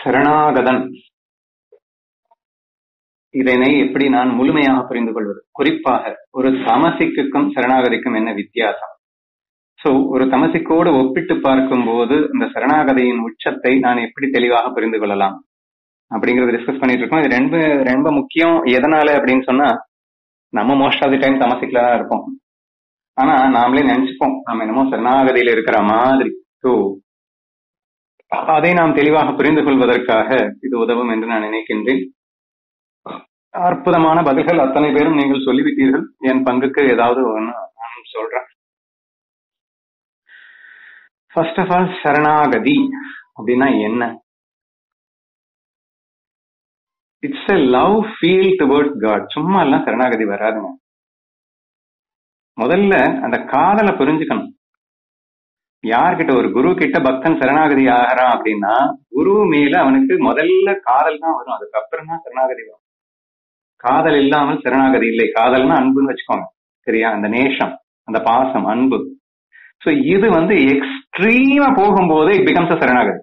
சரணாகதன் இதனை எப்படி நான் முழுமையாக புரிந்து கொள்வது குறிப்பாக ஒரு தமசிக்குக்கும் சரணாகதிக்கும் என்ன வித்தியாசம் சோ ஒரு தமசிக்கோடு ஒப்பிட்டு பார்க்கும்போது இந்த சரணாகதியின் உச்சத்தை நான் எப்படி தெளிவாக புரிந்து கொள்ளலாம் அப்படிங்கறத டிஸ்கஸ் பண்ணிட்டு இருக்கோம் இது ரொம்ப ரொம்ப முக்கியம் எதனால அப்படின்னு சொன்னா நம்ம மோஸ்ட் ஆஃப் தி டைம் தமசிக்கல தான் இருப்போம் ஆனா நாமளே நினைச்சுப்போம் நம்ம என்னமோ சரணாகதியில இருக்கிற மாதிரி ஸோ அதை நாம் தெளிவாக புரிந்து கொள்வதற்காக இது உதவும் என்று நான் நினைக்கின்றேன் அற்புதமான பதில்கள் அத்தனை பேரும் நீங்கள் சொல்லிவிட்டீர்கள் என் பங்குக்கு ஏதாவது ஒன்று நான் சொல்றேன் ஃபர்ஸ்ட் ஆஃப் ஆல் சரணாகதி அப்படின்னா என்ன it's a love feel towards God சும்மா எல்லாம் சரணாகதி வராதுங்க முதல்ல அந்த காதலை புரிஞ்சுக்கணும் யார்கிட்ட ஒரு குரு கிட்ட பக்தன் சரணாகதி ஆகிறான் அப்படின்னா குரு மேல அவனுக்கு முதல்ல காதல் தான் வரும் அதுக்கப்புறம் தான் சரணாகதி வரும் காதல் இல்லாமல் சரணாகதி இல்லை காதல்னா அன்புன்னு வச்சுக்கோங்க சரியா அந்த நேஷம் அந்த பாசம் அன்பு சோ இது வந்து எக்ஸ்ட்ரீமா போகும்போது இட் பிகம்ஸ் சரணாகதி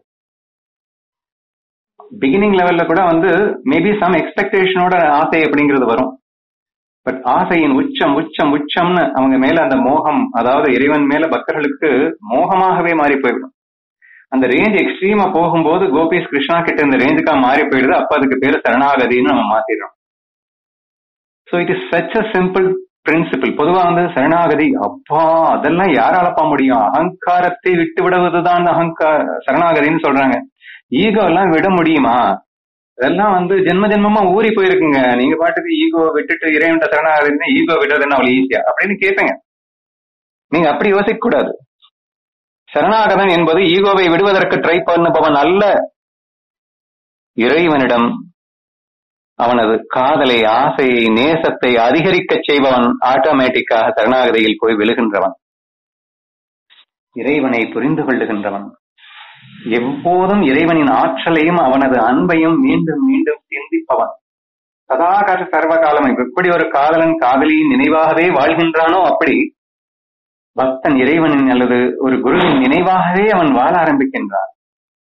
பிகினிங் லெவல்ல கூட வந்து மேபி சம் எக்ஸ்பெக்டேஷனோட ஆசை அப்படிங்கிறது வரும் பட் ஆசையின் உச்சம் உச்சம் உச்சம்னு அவங்க மேல அந்த மோகம் அதாவது இறைவன் மேல பக்தர்களுக்கு மோகமாகவே மாறி போயிடும் அந்த ரேஞ்ச் எக்ஸ்ட்ரீமா போகும்போது கோபிஸ் கிருஷ்ணா கிட்ட இந்த ரேஞ்சுக்கா மாறி போயிடுது அப்ப அதுக்கு பேரு சரணாகதின்னு நம்ம மாத்திடுறோம் so it is such a simple principle பொதுவா வந்து சரணாகதி அப்பா அதெல்லாம் யாராலப்பா முடியும் அகங்காரத்தை விட்டு விடுவதுதான் அகங்கார சரணாகதின்னு சொல்றாங்க ஈகோ எல்லாம் விட முடியுமா அதெல்லாம் வந்து ஜென்ம ஜென்மமா ஊறி போயிருக்குங்க நீங்க பாட்டுக்கு ஈகோ விட்டுட்டு இறைவன் சரணாகதி ஈகோ விடுறதுன்னு அவ்வளவு ஈஸியா அப்படின்னு கேட்பீங்க நீங்க அப்படி யோசிக்க கூடாது சரணாகதன் என்பது ஈகோவை விடுவதற்கு ட்ரை பண்ணுபவன் அல்ல இறைவனிடம் அவனது காதலை ஆசையை நேசத்தை அதிகரிக்க செய்பவன் ஆட்டோமேட்டிக்காக சரணாகதியில் போய் விழுகின்றவன் இறைவனை புரிந்து கொள்ளுகின்றவன் எப்போதும் இறைவனின் ஆற்றலையும் அவனது அன்பையும் மீண்டும் மீண்டும் சிந்திப்பவன் சதாகால சர்வகாலம் எப்படி ஒரு காதலன் காதலியின் நினைவாகவே வாழ்கின்றானோ அப்படி பக்தன் இறைவனின் அல்லது ஒரு குருவின் நினைவாகவே அவன் வாழ ஆரம்பிக்கின்றான்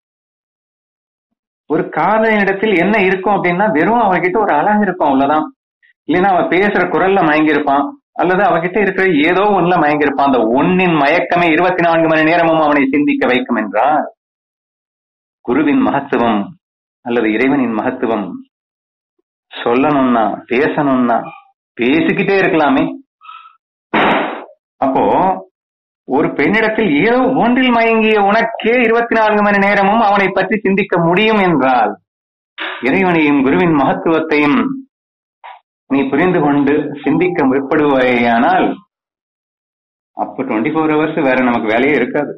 ஒரு காதலினிடத்தில் என்ன இருக்கும் அப்படின்னா வெறும் அவகிட்ட ஒரு அழகு இருக்கும் அவ்வளவுதான் இல்லைன்னா அவன் பேசுற குரல்ல மயங்கியிருப்பான் அல்லது அவகிட்ட இருக்கிற ஏதோ ஒண்ணுல மயங்கியிருப்பான் அந்த ஒன்னின் மயக்கமே இருபத்தி நான்கு மணி நேரமும் அவனை சிந்திக்க வைக்கும் என்றால் குருவின் மகத்துவம் அல்லது இறைவனின் மகத்துவம் சொல்லணும்னா பேசணும்னா பேசிக்கிட்டே இருக்கலாமே அப்போ ஒரு பெண்ணிடத்தில் ஏதோ ஒன்றில் மயங்கிய உனக்கே இருபத்தி நான்கு மணி நேரமும் அவனை பற்றி சிந்திக்க முடியும் என்றால் இறைவனையும் குருவின் மகத்துவத்தையும் நீ புரிந்து கொண்டு சிந்திக்க முற்படுவாயானால் அப்ப டுவெண்ட்டி ஃபோர் ஹவர்ஸ் வேற நமக்கு வேலையே இருக்காது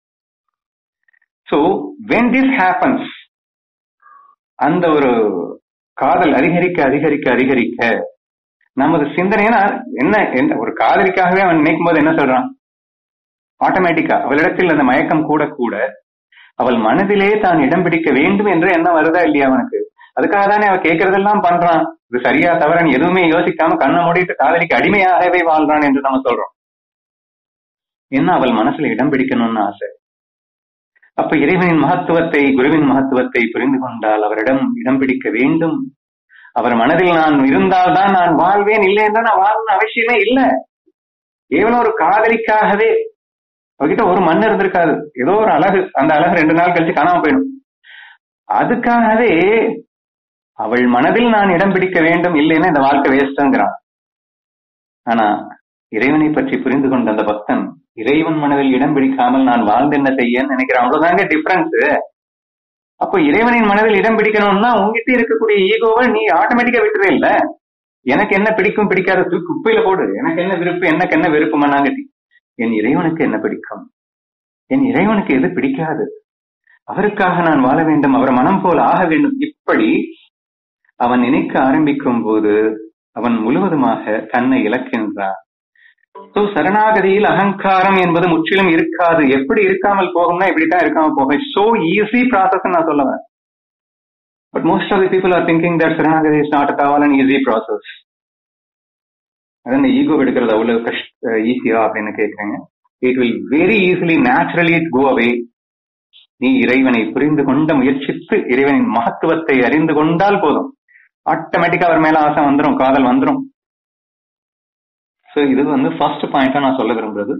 ஸோ வென் திஸ் ஹேப்பன்ஸ் அந்த ஒரு காதல் அதிகரிக்க அதிகரிக்க அதிகரிக்க நமது சிந்தனைனா என்ன என்ன ஒரு காதலிக்காகவே அவன் நினைக்கும் போது என்ன சொல்றான் ஆட்டோமேட்டிக்கா அவளிடத்தில் அந்த மயக்கம் கூட கூட அவள் மனதிலே தான் இடம் பிடிக்க வேண்டும் என்ற எண்ணம் வருதா இல்லையா அவனுக்கு அதுக்காக தானே அவ கேட்கறதெல்லாம் பண்றான் இது சரியா தவறன்னு எதுவுமே யோசிக்காம கண்ணை மூடிட்டு காதலிக்கு அடிமையாகவே வாழ்றான் என்று நம்ம சொல்றோம் என்ன அவள் மனசுல இடம் பிடிக்கணும்னு ஆசை அப்ப இறைவனின் மகத்துவத்தை குருவின் மகத்துவத்தை புரிந்து கொண்டால் அவரிடம் இடம் பிடிக்க வேண்டும் அவர் மனதில் நான் இருந்தால்தான் நான் வாழ்வேன் இல்லை என்றால் நான் வாழணும் அவசியமே இல்லை கேவலம் ஒரு காதலிக்காகவே அவகிட்ட ஒரு மண் இருந்திருக்காது ஏதோ ஒரு அழகு அந்த அழகு ரெண்டு நாள் கழிச்சு காணாம போயிடும் அதுக்காகவே அவள் மனதில் நான் இடம் பிடிக்க வேண்டும் இல்லைன்னா இந்த வாழ்க்கை வேஸ்ட்ங்கிறான் ஆனா இறைவனை பற்றி புரிந்து கொண்ட அந்த பக்தன் இறைவன் மனதில் இடம் பிடிக்காமல் நான் வாழ்ந்து என்ன செய்ய நினைக்கிறேன் அவ்வளவுதாங்க டிஃபரன்ஸ் அப்போ இறைவனின் மனதில் இடம் பிடிக்கணும்னா உங்ககிட்ட இருக்கக்கூடிய ஈகோவை நீ ஆட்டோமேட்டிக்கா விட்டுறே இல்ல எனக்கு என்ன பிடிக்கும் பிடிக்காத தூக்கி குப்பையில போடு எனக்கு என்ன விருப்பம் எனக்கு என்ன விருப்பமானாங்கட்டி என் இறைவனுக்கு என்ன பிடிக்கும் என் இறைவனுக்கு எது பிடிக்காது அவருக்காக நான் வாழ வேண்டும் அவர் மனம் போல் ஆக வேண்டும் இப்படி அவன் நினைக்க ஆரம்பிக்கும் போது அவன் முழுவதுமாக தன்னை இழக்கின்றான் சோ சரணாகதியில் அகங்காரம் என்பது முற்றிலும் இருக்காது எப்படி இருக்காமல் போகும்னா இப்படித்தான் இருக்காம போகும் சோ ஈஸி ப்ராசஸ் நான் சொல்லுவேன் but most of the people are thinking that சரணாகதி is not at all an easy process அதான் ஈகோ எடுக்கிறது அவ்வளவு கஷ்ட ஈஸியா அப்படின்னு கேட்குறேங்க it will very easily naturally go away நீ இறைவனை புரிந்து கொண்ட முயற்சித்து இறைவனின் மகத்துவத்தை அறிந்து கொண்டால் போதும் ஆட்டோமேட்டிக்கா அவர் மேல ஆசை வந்துரும் காதல் வந்துரும் சோ இது வந்து ஃபர்ஸ்ட் பாயிண்டா நான் சொல்ல விரும்புறது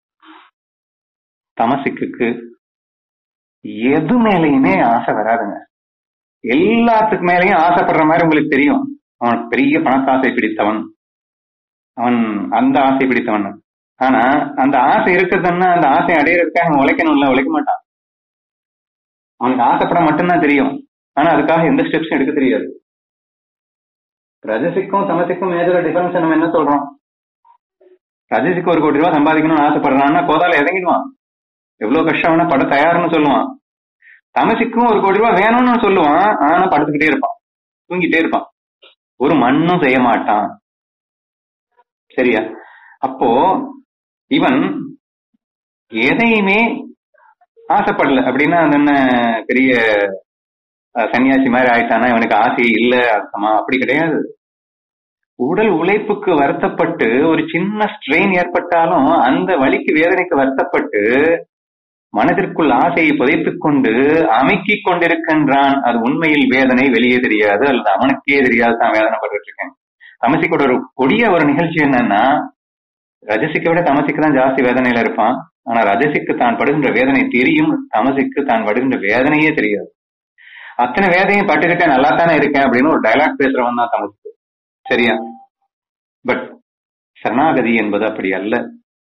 தமசிக்கு எது மேலேயுமே ஆசை வராதுங்க எல்லாத்துக்கு மேலேயும் ஆசைப்படுற மாதிரி உங்களுக்கு தெரியும் அவன் பெரிய பணத்தாசை பிடித்தவன் அவன் அந்த ஆசை பிடித்தவன் ஆனா அந்த ஆசை இருக்குதுன்னா அந்த ஆசை அடையிறதுக்காக அவன் உழைக்கணும்ல உழைக்க மாட்டான் அவனுக்கு ஆசைப்பட மட்டும்தான் தெரியும் ஆனா அதுக்காக எந்த ஸ்டெப்ஸும் எடுக்க தெரியாது ரஜசிக்கும் தமசிக்கும் மேஜர் டிஃபரன்ஸ் நம்ம என்ன சொல்றோம் ரஜசிக்கு ஒரு கோடி ரூபாய் சம்பாதிக்கணும்னு ஆசைப்படுறான்னா கோதால இறங்கிடுவான் எவ்வளவு கஷ்டம் வேணா பட தயார்னு சொல்லுவான் தமசிக்கும் ஒரு கோடி ரூபாய் வேணும்னு சொல்லுவான் ஆனா படுத்துக்கிட்டே இருப்பான் தூங்கிட்டே இருப்பான் ஒரு மண்ணும் செய்ய மாட்டான் சரியா அப்போ இவன் எதையுமே ஆசைப்படல அப்படின்னா அது என்ன பெரிய அஹ், சன்னியாசி மாதிரி ஆயிட்டானா இவனுக்கு ஆசை இல்ல அர்த்தமா அப்படி கிடையாது உடல் உழைப்புக்கு வருத்தப்பட்டு ஒரு சின்ன ஸ்ட்ரெயின் ஏற்பட்டாலும் அந்த வலிக்கு வேதனைக்கு வருத்தப்பட்டு மனதிற்குள் ஆசையை புதைத்துக் கொண்டு அமுக்கிக் கொண்டிருக்கின்றான் அது உண்மையில் வேதனை வெளியே தெரியாது அல்லது அவனுக்கே தெரியாது தான் வேதனைப்பட்டு இருக்கேன் தமசிக்கோட ஒரு கொடிய ஒரு நிகழ்ச்சி என்னன்னா ரஜசிக்கை விட தமசிக்கு தான் ஜாஸ்தி வேதனையில இருப்பான் ஆனா ரஜசிக்கு தான் படுகின்ற வேதனை தெரியும் தமசிக்கு தான் படுகின்ற வேதனையே தெரியாது அத்தனை வேதனையும் பட்டுக்கிட்டே நல்லா தானே இருக்கேன் அப்படின்னு ஒரு டைலாக் பேசுறவன் தான் தமசிக்கு சரியா பட் சரணாகதி என்பது அப்படி அல்ல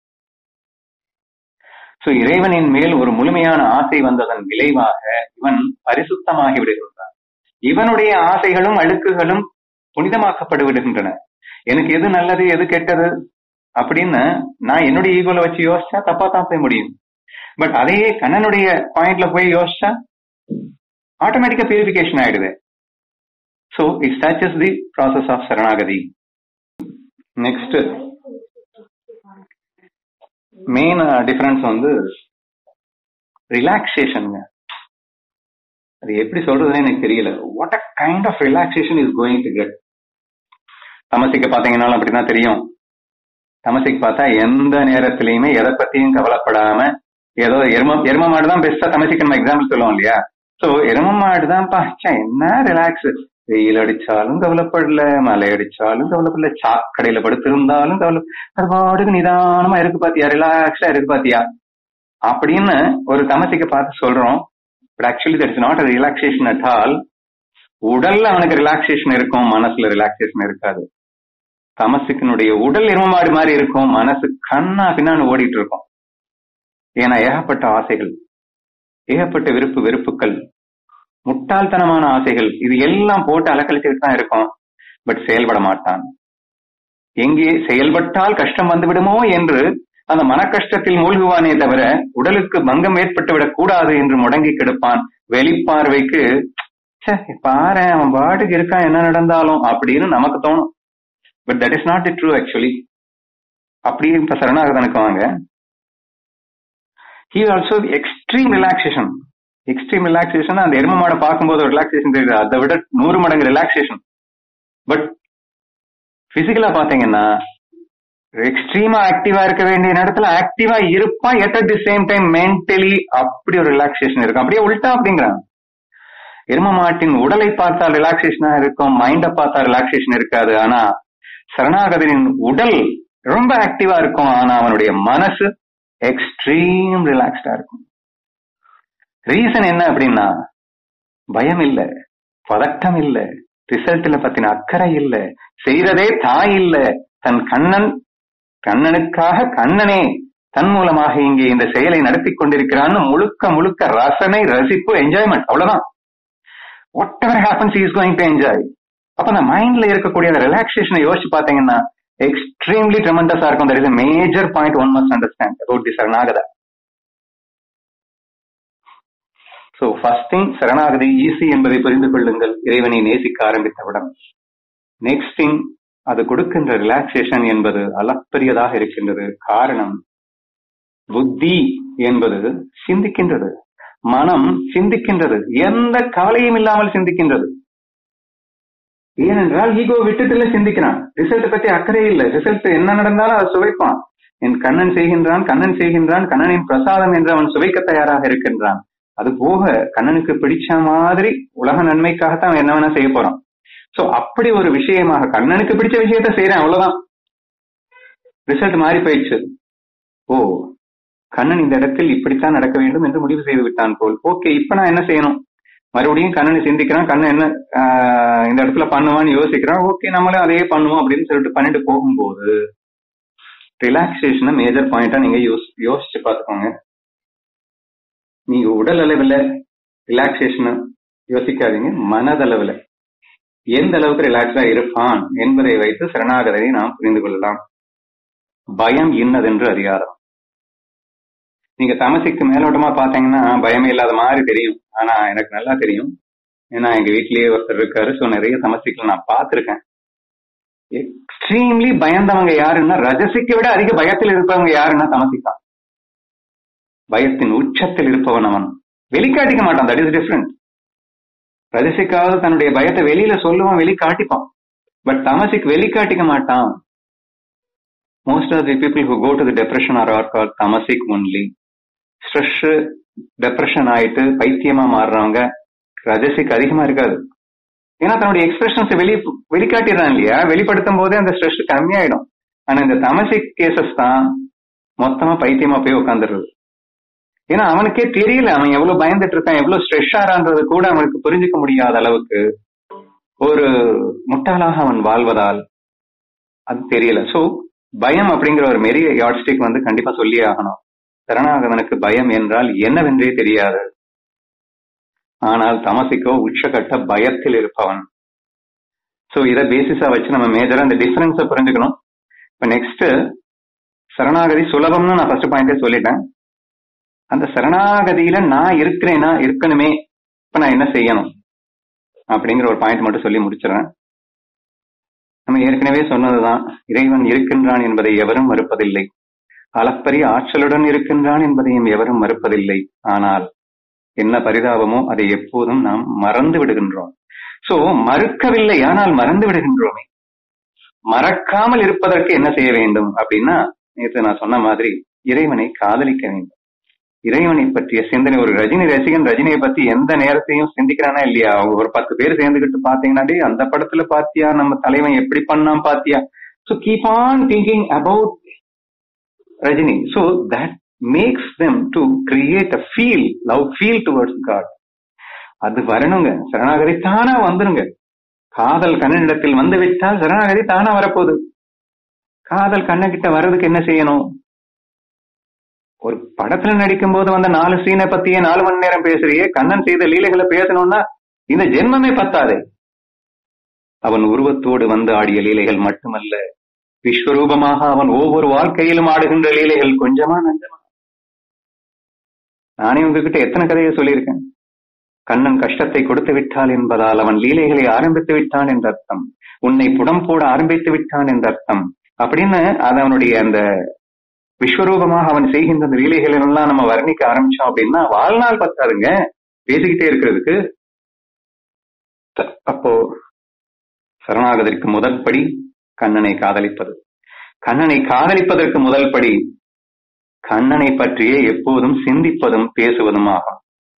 சோ இறைவனின் மேல் ஒரு முழுமையான ஆசை வந்ததன் விளைவாக இவன் பரிசுத்தமாகி விடுகின்றான் இவனுடைய ஆசைகளும் அழுக்குகளும் புனிதமாக்கப்பட்டு விடுகின்றன எனக்கு எது நல்லது எது கெட்டது அப்படின்னு நான் என்னுடைய ஈகோல வச்சு யோசிச்சா தப்பா தான் போய் முடியும் பட் அதையே கண்ணனுடைய பாயிண்ட்ல போய் யோசிச்சா ஆட்டோமேட்டிக்கா பியூரிபிகேஷன் ஆயிடுது so it touches the process of சரணாகதி நெக்ஸ்ட் மெயின் டிஃபரன்ஸ் வந்து ரிலாக்ஸேஷனுங்க அது எப்படி சொல்றதுன்னு எனக்கு தெரியல what a kind of relaxation is going to get தமசிக்கு பாத்தீங்கன்னாலும் அப்படிதான் தெரியும் தமசிக்கு பார்த்தா எந்த நேரத்திலயுமே எதை பத்தியும் கவலைப்படாம ஏதோ எரும எரும மாடு தான் பெஸ்டா தமசிக்கு நம்ம எக்ஸாம்பிள் சொல்லுவோம் இல்லையா சோ எரும மாடு தான் பாச்சா என்ன ரிலாக்ஸ் வெயில் அடிச்சாலும் கவலைப்படல மழை அடிச்சாலும் கவலைப்படல சாக்கடையில படுத்திருந்தாலும் கவலை அது பாட்டுக்கு நிதானமா இருக்கு பாத்தியா ரிலாக்ஸா இருக்கு பாத்தியா அப்படின்னு ஒரு தமசிக்க பார்த்து சொல்றோம் but actually that is not relaxation at all உடல்ல அவனுக்கு ரிலாக்ஸேஷன் இருக்கும் மனசுல ரிலாக்ஸேஷன் இருக்காது தமசுக்கினுடைய உடல் எருமமாடு மாதிரி இருக்கும் மனசு கண்ணா பின்னான்னு ஓடிட்டு இருக்கும் ஏன்னா ஏகப்பட்ட ஆசைகள் ஏகப்பட்ட விருப்பு வெறுப்புகள் முட்டாள்தனமான ஆசைகள் இது எல்லாம் போட்டு அலக்கழிச்சுட்டு தான் இருக்கும் பட் செயல்பட மாட்டான் எங்கே செயல்பட்டால் கஷ்டம் வந்து விடுமோ என்று அந்த மன கஷ்டத்தில் மூழ்குவானே தவிர உடலுக்கு பங்கம் ஏற்பட்டு விடக் கூடாது என்று முடங்கி கிடப்பான் வெளிப்பார்வைக்கு "ச்சே, பாரு அவன் பாட்டுக்கு இருக்கான் என்ன நடந்தாலும் அப்படின்னு நமக்கு தோணும் but that is not the true actually அப்படி இப்ப சரணாகதனுக்கு வாங்க he also extreme relaxation extreme relaxation அந்த எரும மாடை பார்க்கும்போது ஒரு ரிலாக்ஸேஷன் தெரியுது அதை விட நூறு மடங்கு ரிலாக்ஸேஷன் பட் பிசிக்கலா பாத்தீங்கன்னா எக்ஸ்ட்ரீமா ஆக்டிவா இருக்க வேண்டிய நேரத்துல ஆக்டிவா இருப்பான் yet at the same time mentally அப்படி ஒரு ரிலாக்ஸேஷன் இருக்கும் அப்படியே உள்டா அப்படிங்கிறான் எரும மாட்டின் உடலை பார்த்தால் ரிலாக்ஸேஷனா இருக்கும் மைண்ட பார்த்தா ரிலாக்ஸேஷன் இருக்காது ஆனா சரணாகதனின் உடல் ரொம்ப ஆக்டிவா இருக்கும் ஆனா அவனுடைய மனசு எக்ஸ்ட்ரீம் ரிலாக்ஸ்டா இருக்கும் ரீசன் என்ன அப்படின்னா பயம் இல்ல பதட்டம் இல்ல ரிசல்ட்ல பத்தின அக்கறை இல்ல செய்யறதே தாய் இல்ல தன் கண்ணன் கண்ணனுக்காக கண்ணனே தன் மூலமாக இங்கே இந்த செயலை நடத்தி கொண்டிருக்கிறான்னு முழுக்க முழுக்க ரசனை ரசிப்பு என்ஜாய்மெண்ட் அவ்வளவுதான் whatever happens is going to enjoy அப்ப அந்த மைண்ட்ல இருக்கக்கூடிய அந்த ரிலாக்ஸேஷனை யோசிச்சு பாத்தீங்கன்னா எக்ஸ்ட்ரீம்லி ட்ரெமெண்டஸா இருக்கும் that is major point one must understand about the சரணாகதா சோ ஃபர்ஸ்ட் திங் சரணாகதி ஈஸி என்பதை புரிந்து கொள்ளுங்கள் இறைவனை நேசிக்க ஆரம்பித்தவுடன் நெக்ஸ்ட் திங் அது கொடுக்கின்ற ரிலாக்ஸேஷன் என்பது அளப்பரியதாக இருக்கின்றது காரணம் புத்தி என்பது சிந்திக்கின்றது மனம் சிந்திக்கின்றது எந்த கவலையும் இல்லாமல் சிந்திக்கின்றது ஏனென்றால் ஈகோ விட்டுட்டுல சிந்திக்கிறான் ரிசல்ட் பத்தி அக்கறை இல்லை ரிசல்ட் என்ன நடந்தாலும் அதை சுவைப்பான் என் கண்ணன் செய்கின்றான் கண்ணன் செய்கின்றான் கண்ணனின் பிரசாதம் என்று அவன் சுவைக்க தயாராக இருக்கின்றான் அது போக கண்ணனுக்கு பிடிச்ச மாதிரி உலக நன்மைக்காகத்தான் அவன் என்ன வேணா செய்ய போறான் சோ அப்படி ஒரு விஷயமாக கண்ணனுக்கு பிடிச்ச விஷயத்த செய்யறேன் அவ்வளவுதான் ரிசல்ட் மாறி போயிடுச்சு ஓ கண்ணன் இந்த இடத்தில் இப்படித்தான் நடக்க வேண்டும் என்று முடிவு செய்து விட்டான் போல் ஓகே இப்ப நான் என்ன செய்யணும் மறுபடியும் கண்ணனை சிந்திக்கிறான் கண்ணன் என்ன ஆஹ், இந்த இடத்துல பண்ணுவான்னு யோசிக்கிறான் ஓகே நம்மளும் அதையே பண்ணுவோம் அப்படின்னு சொல்லிட்டு பண்ணிட்டு போகும்போது ரிலாக்ஸேஷனை மேஜர் பாயிண்டா நீங்க யோசி யோசிச்சு பார்த்துக்கோங்க நீங்க உடல் அளவுல ரிலாக்ஸேஷனை யோசிக்காதீங்க மனதளவுல எந்த அளவுக்கு ரிலாக்ஸா இருப்பான் என்பதை வைத்து சரணாகதனை நாம் புரிந்து கொள்ளலாம் பயம் இன்னதென்று அறியாரம் நீங்க தமசிக்கு மேலோட்டமா பாத்தீங்கன்னா பயமே இல்லாத மாதிரி தெரியும் ஆனா எனக்கு நல்லா தெரியும் ஏன்னா எங்க வீட்லயே ஒருத்தர் இருக்காரு சோ நிறைய தமசிக்கல நான் பார்த்திருக்கேன் எக்ஸ்ட்ரீம்லி பயந்தவங்க யாருன்னா ரஜசிக்கு விட அதிக பயத்தில் இருப்பவங்க யாருன்னா தமசிக்கான் பயத்தின் உச்சத்தில் இருப்பவன் அவன் வெளிக்காட்டிக்க மாட்டான் தட் இஸ் டிஃபரெண்ட் ரஜசிக்காவது தன்னுடைய பயத்தை வெளியில சொல்லுவான் வெளிக்காட்டிப்பான் பட் தமசிக் வெளிக்காட்டிக்க மாட்டான் most of the people who go to the depression are are call தமசிக் ஒன்லி ஸ்ட்ரெஸ் டெப்ரெஷன் ஆயிட்டு பைத்தியமா மாறுறவங்க ரஜசிக் அதிகமா இருக்காது ஏன்னா தன்னுடைய எக்ஸ்பிரஷன்ஸ் வெளி வெளிக்காட்டிடுறான் இல்லையா வெளிப்படுத்தும் போதே அந்த ஸ்ட்ரெஸ் கம்மியாயிடும் ஆனா இந்த தமசிக் கேசஸ் தான் மொத்தமா பைத்தியமா போய் உட்காந்துருது ஏன்னா அவனுக்கே தெரியல அவன் எவ்வளவு பயந்துட்டு இருக்கான் எவ்வளவு ஸ்ட்ரெஸ் ஆறான்றது கூட அவனுக்கு புரிஞ்சுக்க முடியாத அளவுக்கு ஒரு முட்டாளாக அவன் வாழ்வதால் அது தெரியல சோ பயம் அப்படிங்கிற ஒரு மெரிய யாட்ஸ்டிக் வந்து கண்டிப்பா சொல்லியே ஆகணும் சரணாகவனுக்கு பயம் என்றால் என்னவென்றே தெரியாது ஆனால் தமசிக்கோ உச்சகட்ட பயத்தில் இருப்பவன் சோ இத பேசிஸா வச்சு நம்ம மேஜரா இந்த டிஃபரன்ஸ புரிஞ்சுக்கணும் இப்ப நெக்ஸ்ட் சரணாகதி சுலபம்னு நான் ஃபர்ஸ்ட் பாயிண்டே சொல்லிட்டேன் அந்த சரணாகதியில நான் இருக்கிறேனா இருக்கணுமே இப்ப நான் என்ன செய்யணும் அப்படிங்கிற ஒரு பாயிண்ட் மட்டும் சொல்லி முடிச்சிடறேன் நம்ம ஏற்கனவே சொன்னதுதான் இறைவன் இருக்கின்றான் என்பதை எவரும் மறுப்பதில்லை அளப்பரிய ஆற்றலுடன் இருக்கின்றான் என்பதையும் எவரும் மறுப்பதில்லை ஆனால் என்ன பரிதாபமோ அதை எப்போதும் நாம் மறந்து விடுகின்றோம் சோ மறுக்கவில்லை ஆனால் மறந்து விடுகின்றோமே மறக்காமல் இருப்பதற்கு என்ன செய்ய வேண்டும் அப்படின்னா நேற்று நான் சொன்ன மாதிரி இறைவனை காதலிக்க வேண்டும் இறைவனை பற்றிய சிந்தனை ஒரு ரஜினி ரசிகன் ரஜினியை பத்தி எந்த நேரத்தையும் சிந்திக்கிறானா இல்லையா அவங்க ஒரு பத்து பேர் சேர்ந்துகிட்டு பாத்தீங்கன்னா டேய் அந்த படத்துல பாத்தியா நம்ம தலைவன் எப்படி பண்ணான் பாத்தியா so keep on thinking about Rajini so that makes them to create a feel love feel towards God அது வரணுங்க சரணாகதி தானா வந்துருங்க காதல் கண்ணனிடத்தில் வந்து விட்டால் சரணாகதி தானா வரப்போகுது காதல் கண்ணகிட்ட வர்றதுக்கு என்ன செய்யணும் ஒரு படத்துல நடிக்கும் போது வந்த நாலு சீனை பத்தியே நாலு மணி நேரம் பேசுறியே கண்ணன் செய்த லீலைகளை பேசணும்னா இந்த ஜென்மமே பத்தாது அவன் உருவத்தோடு வந்து ஆடிய லீலைகள் மட்டுமல்ல விஸ்வரூபமாக அவன் ஒவ்வொரு வாழ்க்கையிலும் ஆடுகின்ற லீலைகள் கொஞ்சமா நஞ்சமா நானே உங்ககிட்ட எத்தனை கதையை சொல்லியிருக்கேன் கண்ணன் கஷ்டத்தை கொடுத்து விட்டான் என்பதால் அவன் லீலைகளை ஆரம்பித்து விட்டான் என்ற அர்த்தம் உன்னை புடம் போட ஆரம்பித்து விட்டான் என்ற அர்த்தம் அப்படின்னு அது அவனுடைய அந்த விஸ்வரூபமாக அவன் செய்கின்ற அந்த லீலைகள் எல்லாம் நம்ம வர்ணிக்க ஆரம்பிச்சோம் அப்படின்னா வாழ்நாள் பத்தாதுங்க பேசிக்கிட்டே இருக்கிறதுக்கு அப்போ சரணாகதற்கு முதல் படி கண்ணனை காதலிப்பது கண்ணனை காதலிப்பதற்கு முதல் படி கண்ணனை பற்றியே எப்போதும் சிந்திப்பதும் பேசுவதும் ஆகும்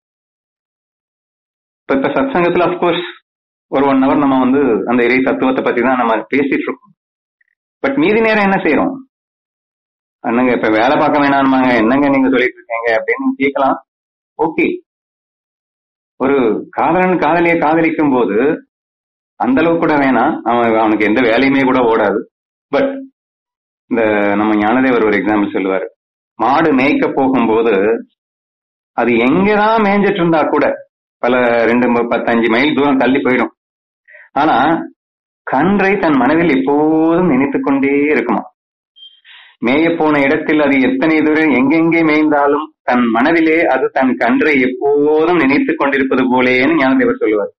இப்ப இப்ப சத்சங்கத்துல அப்கோர்ஸ் ஒரு ஒன் ஹவர் நம்ம வந்து அந்த இறை தத்துவத்தை பத்தி தான் நம்ம பேசிட்டு இருக்கோம் பட் மீதி நேரம் என்ன செய்யறோம் அண்ணங்க இப்ப வேலை பார்க்க வேணாமாங்க என்னங்க நீங்க சொல்லிட்டு இருக்கீங்க அப்படின்னு நீங்க கேட்கலாம் ஓகே ஒரு காதலன் காதலியை காதலிக்கும் போது அந்த அளவு கூட வேணாம் அவன் அவனுக்கு எந்த வேலையுமே கூட ஓடாது பட் இந்த நம்ம ஞானதேவர் ஒரு எக்ஸாம்பிள் சொல்லுவாரு மாடு மேய்க்க போகும்போது அது எங்கதான் மேய்ஞ்சிட்டு இருந்தா கூட பல ரெண்டு பத்தஞ்சு மைல் தூரம் தள்ளி போயிடும் ஆனா கன்றை தன் மனதில் எப்போதும் நினைத்துக் கொண்டே இருக்குமா மேய போன இடத்தில் அது எத்தனை தூரம் எங்கெங்கே மேய்ந்தாலும் தன் மனதிலே அது தன் கன்றை எப்போதும் நினைத்துக் கொண்டிருப்பது போலேன்னு ஞானதேவர் சொல்லுவார்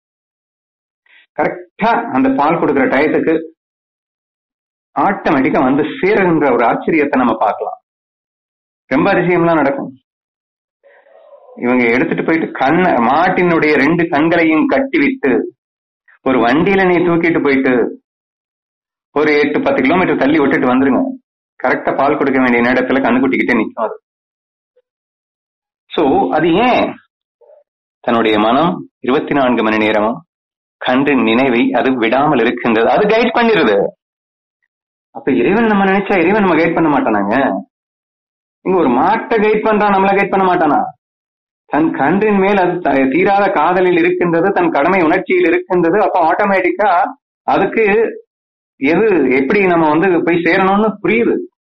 கரெக்டா அந்த பால் கொடுக்கிற டயத்துக்கு ஆட்டோமேட்டிக்கா வந்து சேருகின்ற ஒரு ஆச்சரியத்தை நம்ம பார்க்கலாம் ரொம்ப அதிசயம்லாம் நடக்கும் இவங்க எடுத்துட்டு போயிட்டு கண்ண மாட்டினுடைய ரெண்டு கண்களையும் கட்டி விட்டு ஒரு வண்டியில நீ தூக்கிட்டு போயிட்டு ஒரு எட்டு பத்து கிலோமீட்டர் தள்ளி விட்டுட்டு வந்துருங்க கரெக்டா பால் கொடுக்க வேண்டிய நேரத்துல கண்ணுக்குட்டிக்கிட்டே நிற்கும் அது சோ அது ஏன் தன்னுடைய மனம் இருபத்தி நான்கு மணி நேரமும் கன்றின் நினைவை அது விடாமல் இருக்கின்றது அது கைட் பண்ணிருது அப்ப இறைவன் நம்ம நினைச்சா இறைவன் நம்ம கைட் பண்ண மாட்டானாங்க இங்க ஒரு மாட்டை கைட் பண்றான் நம்மள கைட் பண்ண மாட்டானா தன் கன்றின் மேல் அது த- தீராத காதலில் இருக்கின்றது தன் கடமை உணர்ச்சியில் இருக்கின்றது அப்ப ஆட்டோமேட்டிக்கா அதுக்கு எது எப்படி நம்ம வந்து போய் சேரணும்னு புரியுது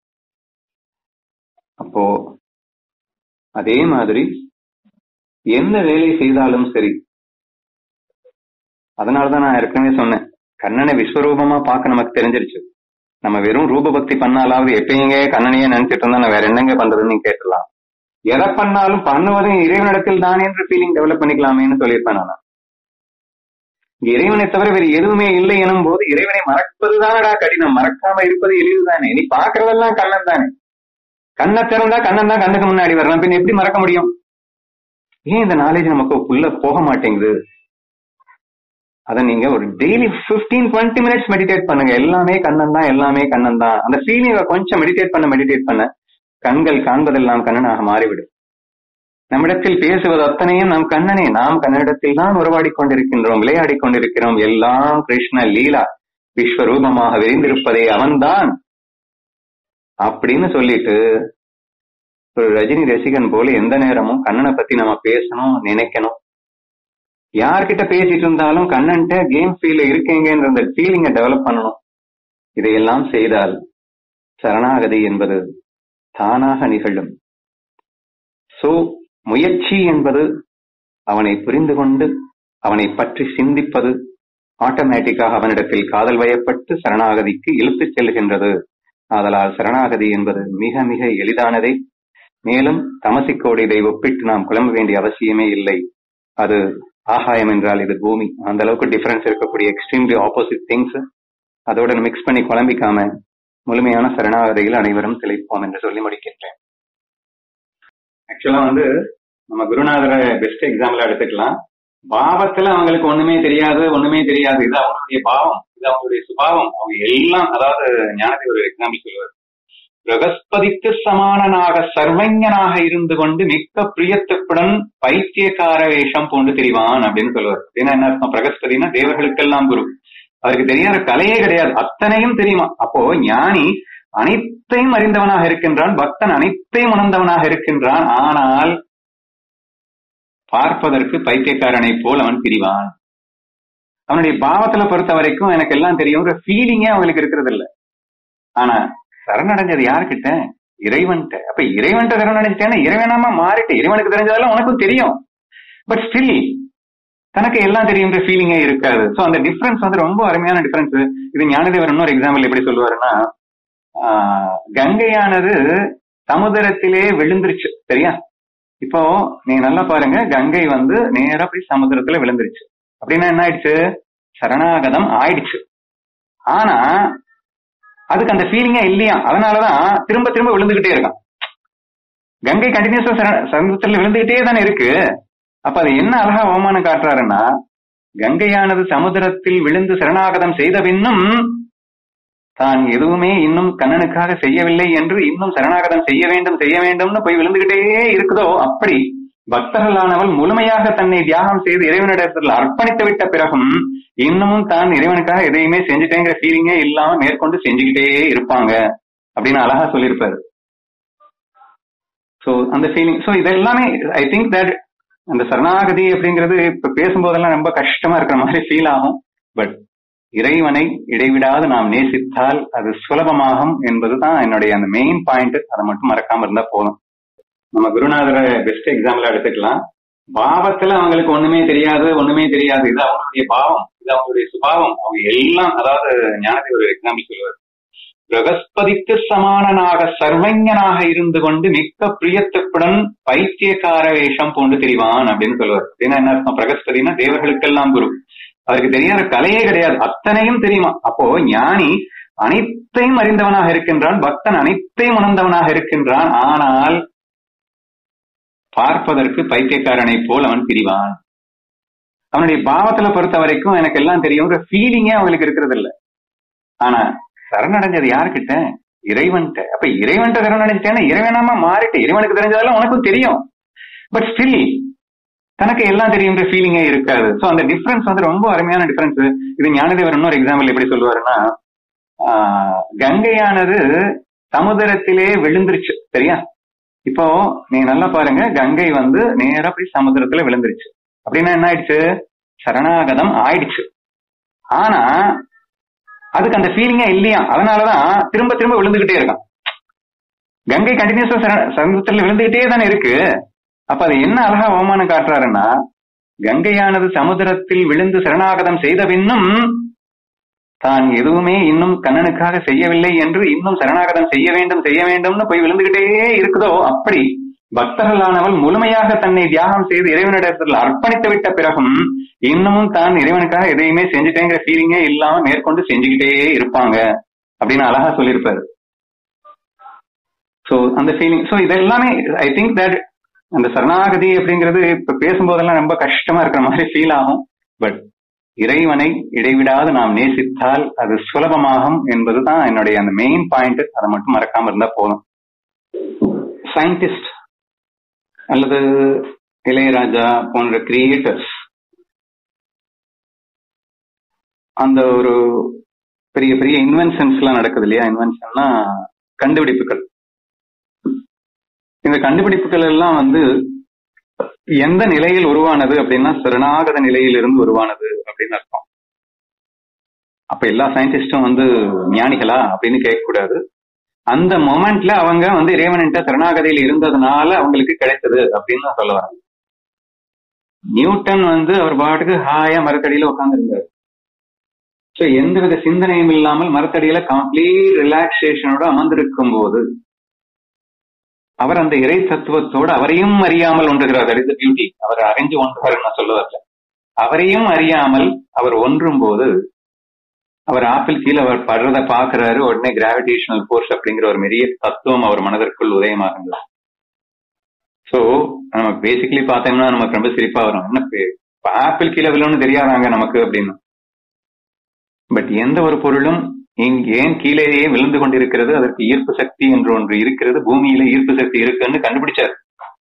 அப்போ அதே மாதிரி எந்த வேலை செய்தாலும் சரி அதனாலதான் நான் ஏற்கனவே சொன்னேன் கண்ணனை விஸ்வரூபமா பார்க்க நமக்கு தெரிஞ்சிருச்சு நம்ம வெறும் ரூப பக்தி பண்ணாலாவது எப்பயுங்க கண்ணனையே நினைச்சிட்டு இருந்தா நான் வேற என்னங்க பண்றதுன்னு நீங்க கேட்கலாம் எதை பண்ணாலும் பண்ணுவதும் இறைவனிடத்தில் தான் என்று ஃபீலிங் டெவலப் பண்ணிக்கலாமேன்னு சொல்லியிருப்பேன் நான் இங்க இறைவனை தவிர வேறு எதுவுமே இல்லை எனும் போது இறைவனை மறப்பதுதானடா கடினம் மறக்காம இருப்பது எளிதுதானே நீ பாக்குறதெல்லாம் கண்ணன் தானே கண்ணை திறந்தா கண்ணன் தான் கண்ணுக்கு முன்னாடி வரலாம் பின்ன எப்படி மறக்க முடியும் ஏன் இந்த நாலேஜ் நமக்கு உள்ள போக மாட்டேங்குது அத நீங்க ஒரு டெய்லி 15 டுவெண்ட்டி மினிட்ஸ் மெடிடேட் பண்ணுங்க எல்லாமே கண்ணன் தான் எல்லாமே கண்ணன் தான் அந்த ஃபீலிங்கை கொஞ்சம் மெடிடேட் பண்ண மெடிடேட் பண்ண கண்கள் காண்பதெல்லாம் கண்ணனாக மாறிவிடும் நம்மிடத்தில் பேசுவது அத்தனையும் நம் கண்ணனே நாம் கண்ணனிடத்தில் தான் உறவாடிக் கொண்டிருக்கின்றோம் விளையாடிக் கொண்டிருக்கிறோம் எல்லாம் கிருஷ்ண லீலா விஸ்வரூபமாக விரிந்திருப்பதே அவன்தான் அப்படின்னு சொல்லிட்டு ஒரு ரஜினி ரசிகன் போல எந்த நேரமும் கண்ணனை பத்தி நம்ம பேசணும் நினைக்கணும் யார்கிட்ட பேசிட்டு இருந்தாலும் கண்ணன்ட்ட கேம் ஃபீல்ல இருக்கீங்கன்ற அந்த ஃபீலிங்கை டெவலப் பண்ணணும் இதையெல்லாம் செய்தால் சரணாகதி என்பது தானாக நிகழும் சோ முயற்சி என்பது அவனை புரிந்து கொண்டு அவனை பற்றி சிந்திப்பது ஆட்டோமேட்டிக்காக அவனிடத்தில் காதல் வயப்பட்டு சரணாகதிக்கு இழுத்துச் செல்கின்றது ஆதலால் சரணாகதி என்பது மிக மிக எளிதானதே மேலும் தமசிக்கோடு இதை ஒப்பிட்டு நாம் குழம்ப வேண்டிய அவசியமே இல்லை அது ஆகாயம் என்றால் இது பூமி அந்த அளவுக்கு டிஃபரன்ஸ் இருக்கக்கூடிய எக்ஸ்ட்ரீம்லி ஆப்போசிட் திங்ஸ் அதோட மிக்ஸ் பண்ணி குழம்பிக்காம முழுமையான சரணாகதியில் அனைவரும் திளைப்போம் என்று சொல்லி முடிக்கின்றேன் ஆக்சுவலா வந்து நம்ம குருநாதரை பெஸ்ட் எக்ஸாம்பிள் எடுத்துக்கலாம் பாவத்துல அவங்களுக்கு ஒண்ணுமே தெரியாது ஒண்ணுமே தெரியாது இது அவங்களுடைய பாவம் இது அவங்களுடைய சுபாவம் அவங்க எல்லாம் அதாவது ஞானத்தை ஒரு எக்ஸாம்பிள் சொல்லுவார் பிரகஸ்பதிக்கு சமானனாக சர்வஞனாக இருந்து கொண்டு மிக்க பிரியத்துக்குடன் பைத்தியக்கார வேஷம் போன்று தெரிவான் அப்படின்னு சொல்லுவார் அப்படின்னா என்ன அர்த்தம் பிரகஸ்பதினா தேவர்களுக்கெல்லாம் குரு அவருக்கு தெரியாத கலையே கிடையாது அத்தனையும் தெரியுமா அப்போ ஞானி அனைத்தையும் அறிந்தவனாக இருக்கின்றான் பக்தன் அனைத்தையும் உணர்ந்தவனாக இருக்கின்றான் ஆனால் பார்ப்பதற்கு பைத்தியக்காரனை போல் அவன் பிரிவான் அவனுடைய பாவத்துல பொறுத்த வரைக்கும் எனக்கு எல்லாம் தெரியும் ஃபீலிங்கே அவங்களுக்கு இருக்கிறது இல்ல ஆனா சரணடைஞ்சது யாருக்கிட்ட இறைவன்கிட்ட அப்ப இறைவன்கிட்ட சரணடைஞ்சிட்டேன்னா இறைவனாமா மாறிட்டு இறைவனுக்கு தெரிஞ்சதெல்லாம் உனக்கும் தெரியும் பட் ஸ்டில் தனக்கு எல்லாம் தெரியுன்ற ஃபீலிங்கே இருக்காது சோ அந்த டிஃபரன்ஸ் வந்து ரொம்ப அருமையான டிஃபரன்ஸ் இது ஞானதேவர் இன்னொரு எக்ஸாம்பிள் எப்படி சொல்லுவாருன்னா ஆஹ், கங்கையானது சமுதிரத்திலே விழுந்துருச்சு சரியா இப்போ நீங்க நல்லா பாருங்க கங்கை வந்து நேரா போய் சமுதிரத்துல விழுந்துருச்சு அப்படின்னா என்ன ஆயிடுச்சு சரணாகதம் ஆயிடுச்சு ஆனா அதுக்கு அந்த ஃபீலிங்கே இல்லையா அதனாலதான் திரும்ப திரும்ப விழுந்துகிட்டே இருக்கான் கங்கை கண்டினியூஸா சமுதிரத்துல விழுந்துகிட்டே தானே இருக்கு அப்ப அது என்ன அழகா அவமானம் காட்டுறாருன்னா கங்கையானது சமுதிரத்தில் விழுந்து சரணாகதம் செய்த பின்னும் தான் எதுவுமே இன்னும் கண்ணனுக்காக செய்யவில்லை என்று இன்னும் சரணாகதம் செய்ய வேண்டும் செய்ய வேண்டும்னு போய் விழுந்துகிட்டே இருக்குதோ அப்படி பக்தர்களானவள் முழுமையாக தன்னை தியாகம் செய்து இறைவனிடத்தில் அர்ப்பணித்து விட்ட பிறகும் இன்னமும் தான் இறைவனுக்காக எதையுமே செஞ்சுட்டேங்கிற ஃபீலிங்கே இல்லாம மேற்கொண்டு செஞ்சுக்கிட்டே இருப்பாங்க அப்படின்னு அழகா சொல்லியிருப்பாரு சோ அந்த ஃபீலிங் சோ இதெல்லாமே ஐ திங்க் தட் அந்த சரணாகதி அப்படிங்கிறது இப்ப பேசும்போதெல்லாம் ரொம்ப கஷ்டமா இருக்கிற மாதிரி ஃபீல் ஆகும் பட் இறைவனை இடைவிடாது நாம் நேசித்தால் அது சுலபமாகும் என்பதுதான் என்னுடைய அந்த மெயின் பாயிண்ட் அதை மட்டும் மறக்காம இருந்தா போதும் நம்ம குருநாதரை பெஸ்ட் எக்ஸாம்பிளா எடுத்துக்கலாம் பாவத்துல அவங்களுக்கு ஒண்ணுமே தெரியாது ஒண்ணுமே தெரியாது இது அவங்களுடைய பாவம் இது அவங்களுடைய சுபாவம் அவங்க எல்லாம் அதாவது ஞானத்தை ஒரு எக்ஸாம்பிள் சொல்லுவார் பிரகஸ்பதிக்கு சமானனாக சர்வஞனாக இருந்து கொண்டு மிக்க பிரியத்துக்குடன் பைத்தியக்கார வேஷம் போன்று தெரிவான் அப்படின்னு சொல்லுவார் அப்படின்னா என்ன அர்த்தம் பிரகஸ்பதினா தேவர்களுக்கெல்லாம் குரு அவருக்கு தெரியாத கலையே கிடையாது அத்தனையும் தெரியுமா அப்போ ஞானி அனைத்தையும் அறிந்தவனாக இருக்கின்றான் பக்தன் அனைத்தையும் உணர்ந்தவனாக இருக்கின்றான் ஆனால் பார்ப்பதற்கு பைத்தியக்காரனை போல் அவன் பிரிவான் அவனுடைய பாவத்துல பொறுத்த வரைக்கும் எனக்கு எல்லாம் தெரியும்ன்ற ஃபீலிங்கே அவங்களுக்கு இருக்கிறது இல்ல ஆனா சரணடைஞ்சது யாருக்கிட்ட இறைவன்கிட்ட அப்ப இறைவன்கிட்ட சரணடைஞ்சிட்டேன்னா இறைவனாமா மாறிட்டு இறைவனுக்கு தெரிஞ்சதெல்லாம் உனக்கும் தெரியும் பட் ஸ்டில் தனக்கு எல்லாம் தெரியுன்ற ஃபீலிங்கே இருக்காது சோ அந்த டிஃபரன்ஸ் வந்து ரொம்ப அருமையான டிஃபரன்ஸ் இது ஞானதேவர் இன்னொரு எக்ஸாம்பிள் எப்படி சொல்லுவாருன்னா ஆஹ், கங்கையானது சமுதிரத்திலே விழுந்துருச்சு சரியா இப்போ நீங்க நல்லா பாருங்க கங்கை வந்து நேரா போய் சமுத்திரத்துல விழுந்துருச்சு அப்படின்னா என்ன ஆயிடுச்சு சரணாகதம் ஆயிடுச்சு ஆனா அதுக்கு அந்த ஃபீலிங்கே இல்லையா அதனாலதான் திரும்ப திரும்ப விழுந்துகிட்டே இருக்கான் கங்கை கண்டினியூஸா சமுத்திரத்துல விழுந்துகிட்டே தானே இருக்கு அப்ப அது என்ன அழகா அவமானம் காட்டுறாருன்னா கங்கையானது சமுதிரத்தில் விழுந்து சரணாகதம் செய்த பின்னும் தான் எதுவுமே இன்னும் கண்ணனுக்காக செய்யவில்லை என்று இன்னும் சரணாகதம் செய்ய வேண்டும் செய்ய வேண்டும்னு போய் விழுந்துகிட்டே இருக்குதோ அப்படி பக்தர்களானவள் முழுமையாக தன்னை தியாகம் செய்து இறைவனிடத்தில் அர்ப்பணித்து விட்ட பிறகும் இன்னமும் தான் இறைவனுக்காக எதையுமே செஞ்சுட்டேங்கிற ஃபீலிங்கே இல்லாம மேற்கொண்டு செஞ்சுக்கிட்டே இருப்பாங்க அப்படின்னு அழகா சொல்லியிருப்பாரு சோ அந்த ஃபீலிங் சோ இது எல்லாமே ஐ திங்க் தட் அந்த சரணாகதி அப்படிங்கிறது இப்ப பேசும்போதெல்லாம் ரொம்ப கஷ்டமா இருக்கிற மாதிரி ஃபீல் ஆகும் பட் இறைவனை இடைவிடாது நாம் நேசித்தால் அது சுலபமாகும் என்பதுதான் என்னுடைய அந்த மெயின் பாயிண்ட் அதை மட்டும் மறக்காம இருந்தா போதும் சயின்டிஸ்ட் அல்லது இளையராஜா போன்ற கிரியேட்டர்ஸ் அந்த ஒரு பெரிய பெரிய இன்வென்ஷன்ஸ் எல்லாம் நடக்குது இல்லையா இன்வென்ஷன்னா கண்டுபிடிப்புகள் இந்த கண்டுபிடிப்புகள் எல்லாம் வந்து எந்த நிலையில் உருவானது அப்படின்னா சரணாகத நிலையில் இருந்து உருவானது அப்படின்னு அர்த்தம் அப்ப எல்லா சயின்டிஸ்டும் வந்து ஞானிகளா அப்படின்னு கேட்கக்கூடாது அந்த மொமெண்ட்ல அவங்க வந்து இறைவன்கிட்ட சரணாகதியில் இருந்ததுனால அவங்களுக்கு கிடைத்தது அப்படின்னு தான் சொல்ல வராங்க நியூட்டன் வந்து அவர் பாட்டுக்கு ஹாயா மரத்தடியில உட்கார்ந்து இருந்தார் ஸோ எந்தவித சிந்தனையும் இல்லாமல் மரத்தடியில கம்ப்ளீட் ரிலாக்ஸேஷனோட அமர்ந்திருக்கும் போது அவர் அந்த இறை தத்துவத்தோடு அவரையும் அறியாமல் ஒன்றுகிறார் தட் இஸ் பியூட்டி அவர் அறிஞ்சு ஒன்றுகிறார் நான் சொல்ல வரல அவரையும் அறியாமல் அவர் ஒன்றும் போது அவர் ஆப்பிள் கீழே அவர் படுறத பாக்குறாரு உடனே கிராவிடேஷனல் ஃபோர்ஸ் அப்படிங்கிற ஒரு பெரிய தத்துவம் அவர் மனதிற்குள் உதயமாகுது சோ நம்ம பேசிக்கலி பார்த்தோம்னா நமக்கு ரொம்ப சிரிப்பா வரும் என்ன பே- இப்ப ஆப்பிள் கீழே விழுன்னு தெரியாதாங்க நமக்கு அப்படின்னு பட் எந்த ஒரு பொருளும் இங்க ஏன் கீழேயே விழுந்து கொண்டிருக்கிறது அதற்கு ஈர்ப்பு சக்தி என்று ஒன்று இருக்கிறது பூமியில ஈர்ப்பு சக்தி இருக்குன்னு கண்டுபிடிச்சார்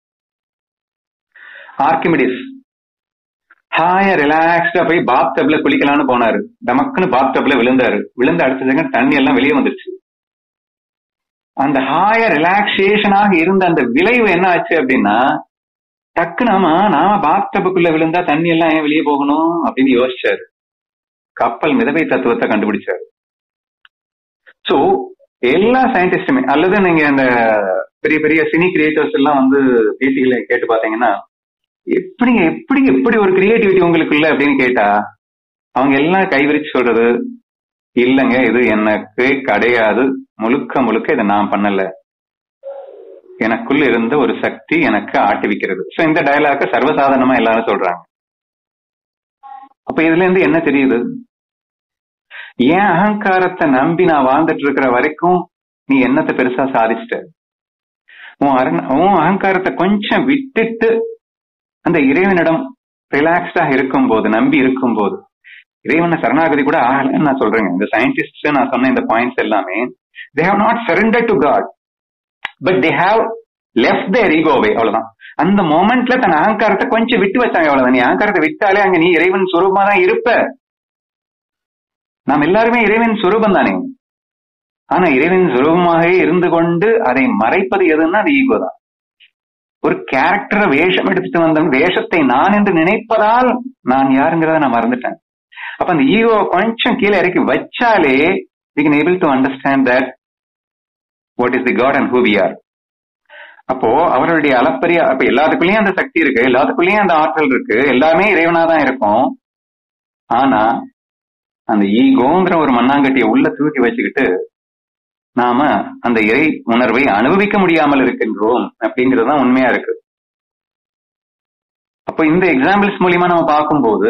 ஆர்கிமிடிஸ் ஹாயா ரிலாக்ஸ்டா போய் பாத் டப்ல குளிக்கலாம்னு போனாரு டமக்குன்னு பாத் டப்ல விழுந்தாரு விழுந்த அடுத்த செகண்ட் தண்ணி எல்லாம் வெளியே வந்துருச்சு அந்த ஹாய ரிலாக்ஸேஷனாக இருந்த அந்த விளைவு என்ன ஆச்சு அப்படின்னா டக்கு நாம நாம பாத் டப்புக்குள்ள விழுந்தா தண்ணி எல்லாம் ஏன் வெளியே போகணும் அப்படின்னு யோசிச்சாரு கப்பல் மிதவை தத்துவத்தை கண்டுபிடிச்சாரு சோ எல்லா சயின்டிஸ்டுமே அல்லது நீங்க அந்த பெரிய பெரிய சினி கிரியேட்டர்ஸ் எல்லாம் வந்து பேசிக்கல கேட்டு பாத்தீங்கன்னா எப்படி எப்படி எப்படி ஒரு கிரியேட்டிவிட்டி உங்களுக்கு இல்ல அப்படின்னு கேட்டா அவங்க எல்லாம் கைவிரிச்சு சொல்றது இல்லைங்க இது எனக்கு கிடையாது முழுக்க முழுக்க இதை நான் பண்ணல எனக்குள்ள இருந்த ஒரு சக்தி எனக்கு ஆட்டுவிக்கிறது சோ இந்த டயலாக சர்வசாதாரணமா எல்லாரும் சொல்றாங்க அப்ப இதுல இருந்து என்ன தெரியுது என் அகங்காரத்தை நம்பி நான் வாழ்ந்துட்டு இருக்கிற வரைக்கும் நீ என்னத்தை பெருசா சாதிச்சிட்ட உன் அரண் உன் அகங்காரத்தை கொஞ்சம் விட்டுட்டு அந்த இறைவனிடம் ரிலாக்ஸ்டா இருக்கும் போது நம்பி இருக்கும் போது இறைவனை சரணாகதி கூட ஆகலன்னு நான் சொல்றேங்க இந்த சயின்டிஸ்ட் நான் சொன்ன இந்த பாயிண்ட்ஸ் எல்லாமே they have not surrender to God but they have left their ஈகோவே அவ்வளவுதான் அந்த மோமெண்ட்ல தன் அகங்காரத்தை கொஞ்சம் விட்டு வச்சாங்க அவ்வளவுதான் நீ அகங்காரத்தை விட்டாலே அங்க நீ இறைவன் சுரூபமா தான் இருப்ப நாம் எல்லாருமே இறைவன் சுரூபம் தானே ஆனா இறைவன் சுரூபமாகவே இருந்து கொண்டு அதை மறைப்பது எதுன்னா அது ஈகோ தான் ஒரு கேரக்டரை வேஷம் எடுத்துட்டு வந்த வேஷத்தை நான் என்று நினைப்பதால் நான் யாருங்கிறத நான் மறந்துட்டேன் அப்ப அந்த ஈகோ கொஞ்சம் கீழே இறக்கி வச்சாலே we can able to understand that what is the God and who we are அப்போ அவருடைய அளப்பரிய அப்ப எல்லாத்துக்குள்ளேயும் அந்த சக்தி இருக்கு எல்லாத்துக்குள்ளேயும் அந்த ஆற்றல் இருக்கு எல்லாமே இறைவனா தான் இருக்கும் ஆனா அந்த ஈகோங்கிற ஒரு மண்ணாங்கட்டியை உள்ள தூக்கி வச்சுக்கிட்டு நாம அந்த இறை உணர்வை அனுபவிக்க முடியாமல் இருக்கின்றோம் அப்படிங்கிறது தான் உண்மையா இருக்கு அப்ப இந்த எக்ஸாம்பிள்ஸ் மூலியமா நம்ம பார்க்கும்போது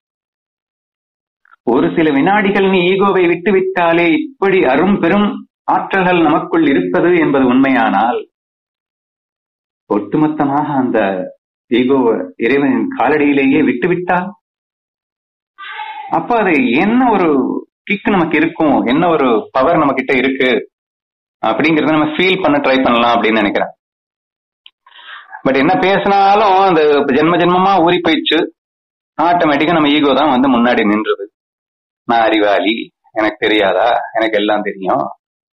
ஒரு சில வினாடிகள் நீ ஈகோவை விட்டு விட்டாலே இப்படி அரும் பெரும் ஆற்றல்கள் நமக்குள் இருப்பது என்பது உண்மையானால் ஒட்டுமொத்தமாக அந்த ஈகோ இறைவனின் காலடியிலேயே விட்டு விட்டால் அப்ப அது என்ன ஒரு கிக் நமக்கு இருக்கும் என்ன ஒரு பவர் நம்ம கிட்ட இருக்கு அப்படிங்கறத நம்ம ஃபீல் பண்ண ட்ரை பண்ணலாம் அப்படின்னு நினைக்கிறேன் பட் என்ன பேசினாலும் அந்த ஜென்ம ஜென்மமா ஊறி போயிடுச்சு ஆட்டோமேட்டிக்கா நம்ம ஈகோ தான் வந்து முன்னாடி நின்றுது நான் அறிவாளி எனக்கு தெரியாதா எனக்கு எல்லாம் தெரியும்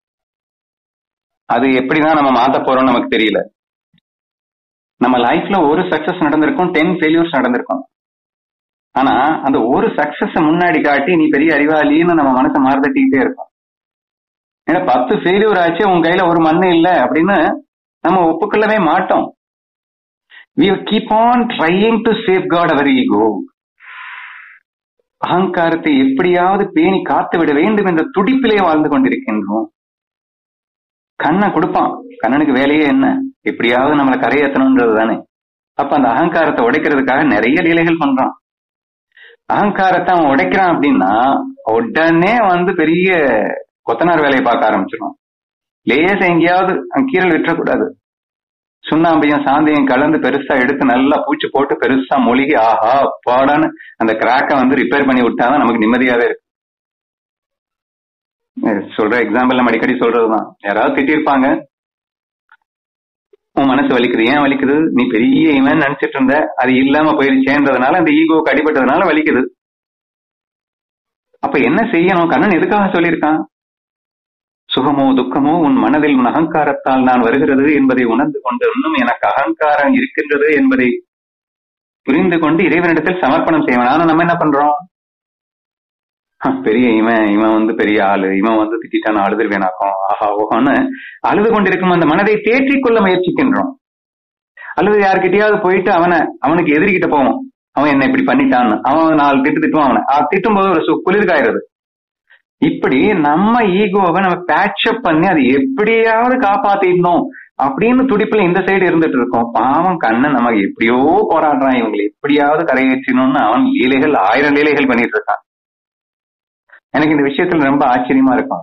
அது எப்படிதான் நம்ம மாத்த போறோம்னு நமக்கு தெரியல நம்ம லைஃப்ல ஒரு சக்சஸ் நடந்திருக்கும் டென் ஃபெயிலியர்ஸ் நடந்திருக்கும் ஆனா அந்த ஒரு சக்சஸ் முன்னாடி காட்டி நீ பெரிய அறிவாளின்னு நம்ம மனசை மாறுதட்டிக்கிட்டே இருக்கும் ஏன்னா பத்து ஃபெயிலியர் ஆச்சு உன் கையில ஒரு மண்ணு இல்ல அப்படின்னு நம்ம ஒப்புக்கொள்ளவே மாட்டோம் we keep on trying to safeguard our ego அகங்காரத்தை எப்படியாவது பேணி காத்து விட வேண்டும் என்ற துடிப்பிலே வாழ்ந்து கொண்டிருக்கின்றோம் கண்ணை கொடுப்பான் கண்ணனுக்கு வேலையே என்ன எப்படியாவது நம்மளை கரையேற்றணும்ன்றது தானே அப்ப அந்த அகங்காரத்தை உடைக்கிறதுக்காக நிறைய லீலைகள் பண்றான் அகங்காரத்தை அவன் உடைக்கிறான் அப்படின்னா உடனே வந்து பெரிய கொத்தனார் வேலையை பார்க்க ஆரம்பிச்சிடும் லேச எங்கேயாவது கீரல் விட்டுறக்கூடாது சுண்ணாம்பையும் சாந்தையும் கலந்து பெருசா எடுத்து நல்லா பூச்சி போட்டு பெருசா மொழிகி ஆஹா பாடான்னு அந்த கிராக்கை வந்து ரிப்பேர் பண்ணி விட்டாதான் நமக்கு நிம்மதியாவே இருக்கு சொல்ற எக்ஸாம்பிள் நம்ம அடிக்கடி சொல்றதுதான் யாராவது திட்டிருப்பாங்க உன் மனசு வலிக்குது ஏன் வலிக்குது நீ பெரிய இவன் நினைச்சிட்டு இருந்த அது இல்லாம போயிருச்சேன்றதுனால அந்த ஈகோக்கு அடிபட்டதுனால வலிக்குது அப்ப என்ன செய்யணும் கண்ணன் எதுக்காக சொல்லியிருக்கான் சுகமோ துக்கமோ உன் மனதில் உன் அகங்காரத்தால் நான் வருகிறது என்பதை உணர்ந்து கொண்டு இன்னும் எனக்கு அகங்காரம் இருக்கின்றது என்பதை புரிந்து கொண்டு இறைவனிடத்தில் சமர்ப்பணம் செய்வேன் ஆனா நம்ம என்ன பண்றோம் பெரிய இவன் இவன் வந்து பெரிய ஆளு இவன் வந்து திட்டான அழுதுருவேனாக்கும் ஆஹா ஓஹான்னு அழுது கொண்டிருக்கும் அந்த மனதை தேற்றிக் கொள்ள முயற்சிக்கின்றோம் அல்லது யாருக்கிட்டயாவது போயிட்டு அவனை அவனுக்கு எதிரிக்கிட்ட போவோம் அவன் என்ன இப்படி பண்ணிட்டான்னு அவன் நாலு திட்டு திட்டுவான் அவனை திட்டும் போது ஒரு குளிர்காயிருது இப்படி நம்ம ஈகோவை நம்ம பேட்சப் பண்ணி அதை எப்படியாவது காப்பாத்திடணும் அப்படின்னு துடிப்புல இந்த சைடு இருந்துட்டு இருக்கோம் பாவம் கண்ணன் நமக்கு எப்படியோ போராடுறான் இவங்களை எப்படியாவது கரையேற்றணும்னு அவன் லீலைகள் ஆயிரம் லீலைகள் பண்ணிட்டு இருக்கான் எனக்கு இந்த விஷயத்துல ரொம்ப ஆச்சரியமா இருக்கும்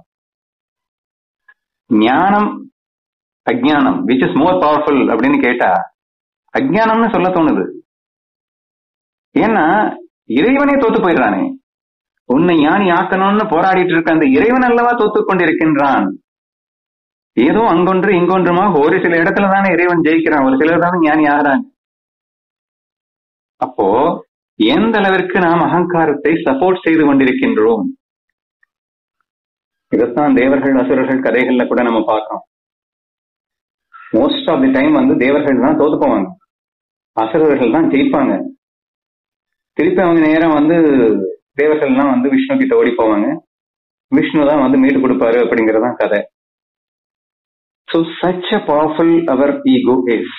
ஞானம் அஜானம் விச் இஸ் மோர் பவர்ஃபுல் அப்படின்னு கேட்டா அஜானம்னு சொல்ல தோணுது ஏன்னா இறைவனே தோத்து போயிடுறானே உன்னை ஞானி ஆக்கணும்னு போராடிட்டு இருக்க அந்த இறைவன் அல்லவா தோத்து கொண்டிருக்கின்றான் ஏதோ அங்கொன்று இங்கொன்றுமா ஒரு சில இடத்துல தானே இறைவன் ஜெயிக்கிறான் ஒரு சிலர் தானே ஞானி ஆகிறாங்க அப்போ எந்த அளவிற்கு நாம் அகங்காரத்தை சப்போர்ட் செய்து கொண்டிருக்கின்றோம் இதைத்தான் தேவர்கள் அசுரர்கள் கதைகள்ல கூட நம்ம பார்க்கிறோம் மோஸ்ட் ஆஃப் தி டைம் வந்து தேவர்கள் தான் தோத்து போவாங்க அசுரர்கள் தான் ஜெயிப்பாங்க திருப்பி அவங்க நேரம் வந்து தேவர்கள்லாம் வந்து விஷ்ணு கிட்ட ஓடி போவாங்க விஷ்ணு தான் வந்து மீட்டு கொடுப்பாரு அப்படிங்கறதான் கதை ஸோ சச் அ பவர்ஃபுல் அவர் ஈகோ இஸ்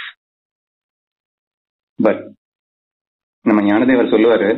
பட் நம்ம ஞானதேவர் சொல்லுவாரு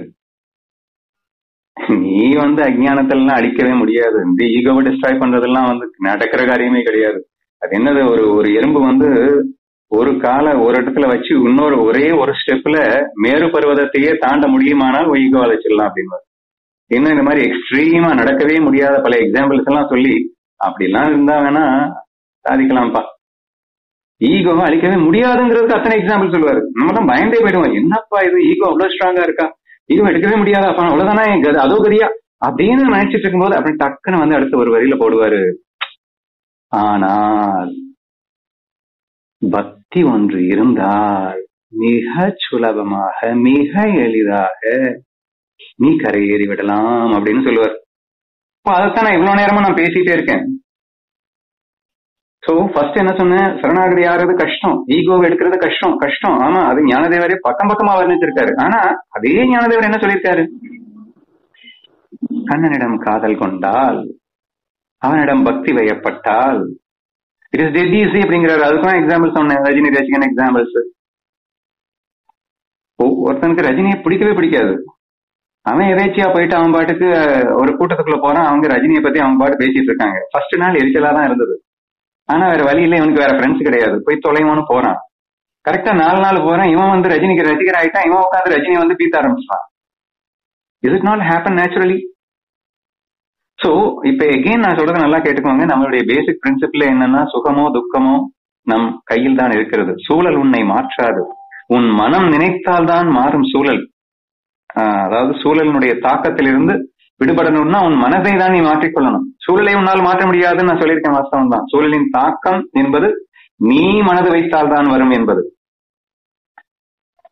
நீ வந்து அஜானத்தெல்லாம் அழிக்கவே முடியாது இந்த ஈகோவை டிஸ்ட்ராய் பண்றதெல்லாம் வந்து நடக்கிற காரியமே கிடையாது அது என்னது ஒரு ஒரு எறும்பு வந்து ஒரு காலை ஒரு இடத்துல வச்சு இன்னொரு ஒரே ஒரு ஸ்டெப்ல மேரு பருவதத்தையே தாண்ட முடியுமானால் ஈகோ அழைச்சிடலாம் அப்படின்னு இன்னும் இந்த மாதிரி எக்ஸ்ட்ரீமா நடக்கவே முடியாத பல எக்ஸாம்பிள்ஸ் எல்லாம் சொல்லி அப்படிலாம் இருந்தா வேணா சாதிக்கலாம்ப்பா ஈகோவை அழிக்கவே முடியாதுங்கிறதுக்கு அத்தனை எக்ஸாம்பிள் சொல்லுவாரு நம்ம தான் பயந்தே போயிடுவோம் என்னப்பா இது ஈகோ அவ்வளவு ஸ்ட்ராங்கா இருக்கா ஈகோ எடுக்கவே முடியாதா அப்ப அவ்வளவுதானே அதோ கதியா அப்படின்னு நினைச்சிட்டு இருக்கும்போது அப்படி டக்குன்னு வந்து அடுத்த ஒரு வரியில போடுவாரு ஆனால் பக்தி ஒன்று இருந்தால் மிக சுலபமாக மிக எளிதாக நீ கரையேறி விடலாம் அப்படின்னு சொல்லுவார் இப்போ அதைத்தான் நான் இவ்வளவு நேரமா நான் பேசிட்டே இருக்கேன் சோ ஃபர்ஸ்ட் என்ன சொன்னேன் சரணாகதி ஆகிறது கஷ்டம் ஈகோவை எடுக்கிறது கஷ்டம் கஷ்டம் ஆமா அது ஞானதேவரே பக்கம் பக்கமா வர்ணிச்சிருக்காரு ஆனா அதே ஞானதேவர் என்ன சொல்லியிருக்காரு கண்ணனிடம் காதல் கொண்டால் அவனிடம் பக்தி வயப்பட்டால் இட் இஸ் டெட் ஈஸி அப்படிங்கிறாரு அதுக்கும் எக்ஸாம்பிள் சொன்னேன் ரஜினி ரசிகன் எக்ஸாம்பிள்ஸ் ஒருத்தனுக்கு ரஜினியை பிடிக்கவே பிடிக்காது அவன் எதேச்சியா போயிட்டு அவன் பாட்டுக்கு ஒரு கூட்டத்துக்குள்ள போறான் அவங்க ரஜினியை பத்தி அவங்க பாட்டு பேசிட்டு இருக்காங்க ஃபர்ஸ்ட் நாள் எரிச்சலா தான் இருந்தது ஆனா வேற வழியில இவனுக்கு வேற ஃப்ரெண்ட்ஸ் கிடையாது போய் தொலைவானு போறான் கரெக்டா நாலு நாள் போறான் இவன் வந்து ரஜினிக்கு ரசிகர் ஆயிட்டான் இவன் உட்காந்து ரஜினி வந்து பீத்த ஆரம்பிச்சான் is it not happen naturally so இப்ப எகெயின் நான் சொல்றது நல்லா கேட்டுக்கோங்க நம்மளுடைய பேசிக் பிரின்சிபிள் என்னன்னா சுகமோ துக்கமோ நம் கையில் தான் இருக்கிறது சூழல் உன்னை மாற்றாது உன் மனம் நினைத்தால் தான் மாறும் சூழல் அதாவது சூழலினுடைய தாக்கத்திலிருந்து விடுபடணும்னா உன் மனதை தான் நீ மாற்றிக்கொள்ளணும் சூழலை உன்னால் மாற்ற முடியாதுன்னு நான் சொல்லியிருக்கேன் வாஸ்தவம் தான் சூழலின் தாக்கம் என்பது நீ மனது வைத்தால் தான் வரும் என்பது